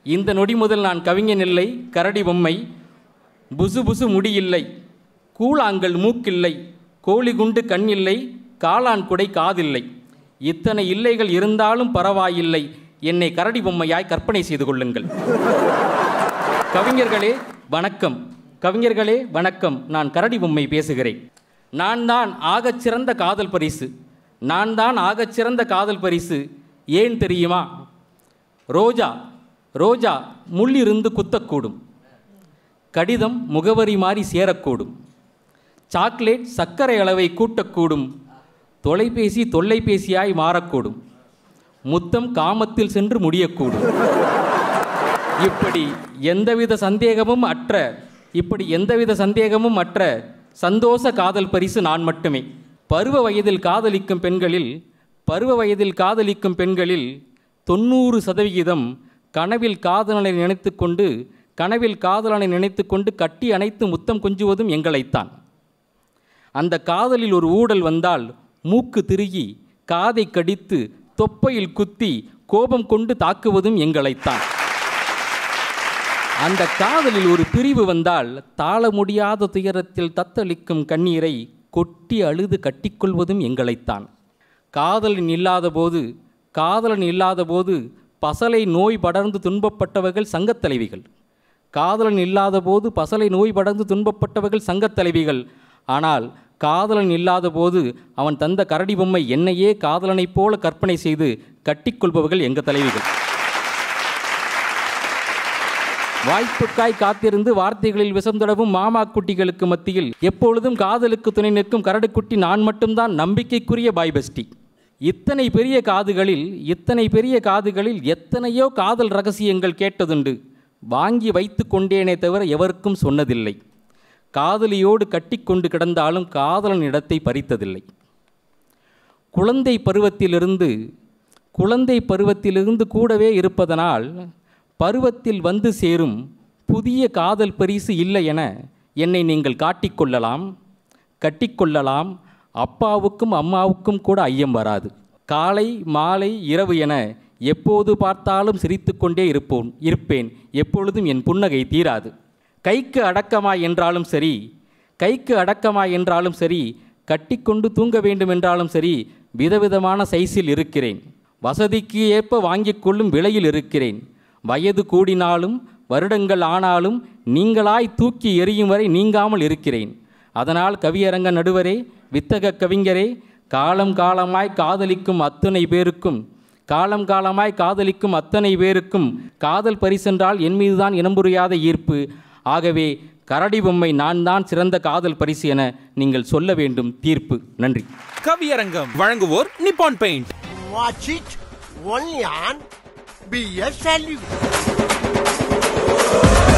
இந்த நொடி முதல் நான் கவிஞன் இல்லை கரடி பொம்மை புசு புசு முடியில்லை கூழாங்கல் மூக்கில்லை கோழி குண்டு கண் இல்லை காளான் குடை காதில்லை இத்தனை இல்லைகள் இருந்தாலும் பரவாயில்லை என்னை கரடி பொம்மையாய் கற்பனை செய்து கொள்ளுங்கள் கவிஞர்களே வணக்கம் கவிஞர்களே வணக்கம் நான் கரடி பொம்மை பேசுகிறேன் நான் தான் ஆகச்சிறந்த காதல் பரிசு நான் தான் ஆகச்சிறந்த காதல் பரிசு ஏன் தெரியுமா ரோஜா ரோஜா முள்ளிருந்து குத்தக்கூடும் கடிதம் முகவரி மாறி சேரக்கூடும் சாக்லேட் சர்க்கரை அளவை கூட்டக்கூடும் தொலைபேசி தொல்லைபேசியாய் மாறக்கூடும் முத்தம் காமத்தில் சென்று முடியக்கூடும் இப்படி எந்தவித சந்தேகமும் அற்ற இப்படி எந்தவித சந்தேகமும் அற்ற சந்தோஷ காதல் பரிசு நான் மட்டுமே பருவ வயதில் காதலிக்கும் பெண்களில் பருவ வயதில் காதலிக்கும் பெண்களில் தொண்ணூறு சதவிகிதம் கனவில் காதலனை நினைத்துக்கொண்டு கனவில் காதலனை நினைத்துக்கொண்டு கட்டி அணைத்து முத்தம் கொஞ்சுவதும் எங்களைத்தான் அந்த காதலில் ஒரு ஊடல் வந்தால் மூக்கு திருகி காதை கடித்து தொப்பையில் குத்தி கோபம் கொண்டு தாக்குவதும் எங்களைத்தான் அந்த காதலில் ஒரு பிரிவு வந்தால் தாழ முடியாத துயரத்தில் தத்தளிக்கும் கண்ணீரை கொட்டி அழுது கட்டிக்கொள்வதும் எங்களைத்தான் காதலன் இல்லாத போது காதலன் இல்லாத போது பசலை நோய் படர்ந்து துன்பப்பட்டவர்கள் சங்கத் தலைவிகள் காதலன் இல்லாத போது பசலை நோய் படர்ந்து துன்பப்பட்டவர்கள் சங்கத் தலைவிகள் ஆனால் காதலன் இல்லாத போது அவன் தந்த கரடி பொம்மை என்னையே காதலனைப் போல கற்பனை செய்து கட்டிக்கொள்பவர்கள் எங்கள் தலைவிகள் வாய்ப்புக்காய் காத்திருந்து வார்த்தைகளில் விசந்தடவும் மாமா குட்டிகளுக்கு மத்தியில் எப்பொழுதும் காதலுக்கு துணை நிற்கும் கரடுக்குட்டி நான் மட்டும்தான் நம்பிக்கைக்குரிய பாய் பெஸ்டி இத்தனை பெரிய காதுகளில் இத்தனை பெரிய காதுகளில் எத்தனையோ காதல் ரகசியங்கள் கேட்டதுண்டு வாங்கி வைத்து கொண்டேனே தவிர எவருக்கும் சொன்னதில்லை காதலியோடு கட்டிக்கொண்டு கிடந்தாலும் காதலன் இடத்தை பறித்ததில்லை குழந்தை பருவத்திலிருந்து குழந்தை பருவத்திலிருந்து கூடவே இருப்பதனால் பருவத்தில் வந்து சேரும் புதிய காதல் பரிசு இல்லை என என்னை நீங்கள் காட்டிக்கொள்ளலாம் கட்டிக்கொள்ளலாம் அப்பாவுக்கும் அம்மாவுக்கும் கூட ஐயம் வராது காலை மாலை இரவு என எப்போது பார்த்தாலும் சிரித்துக்கொண்டே இருப்போம் இருப்பேன் எப்பொழுதும் என் புன்னகை தீராது கைக்கு அடக்கமாய் என்றாலும் சரி கைக்கு அடக்கமாய் என்றாலும் சரி கட்டிக்கொண்டு தூங்க வேண்டும் என்றாலும் சரி விதவிதமான சைஸில் இருக்கிறேன் வசதிக்கு ஏற்ப வாங்கிக் கொள்ளும் விலையில் இருக்கிறேன் வயது கூடினாலும் வருடங்கள் ஆனாலும் நீங்களாய் தூக்கி எறியும் வரை நீங்காமல் இருக்கிறேன் அதனால் கவியரங்க நடுவரே வித்தக கவிஞரே காலம் காலமாய் காதலிக்கும் அத்தனை பேருக்கும் காலம் காலமாய் காதலிக்கும் அத்தனை பேருக்கும் காதல் பரிசென்றால் என் மீதுதான் இனம்புரியாத ஈர்ப்பு ஆகவே கரடி பொம்மை நான் தான் சிறந்த காதல் பரிசு என நீங்கள் சொல்ல வேண்டும் தீர்ப்பு நன்றி கவியரங்கம் வழங்குவோர் Nippon paint Watch it only on BS Value.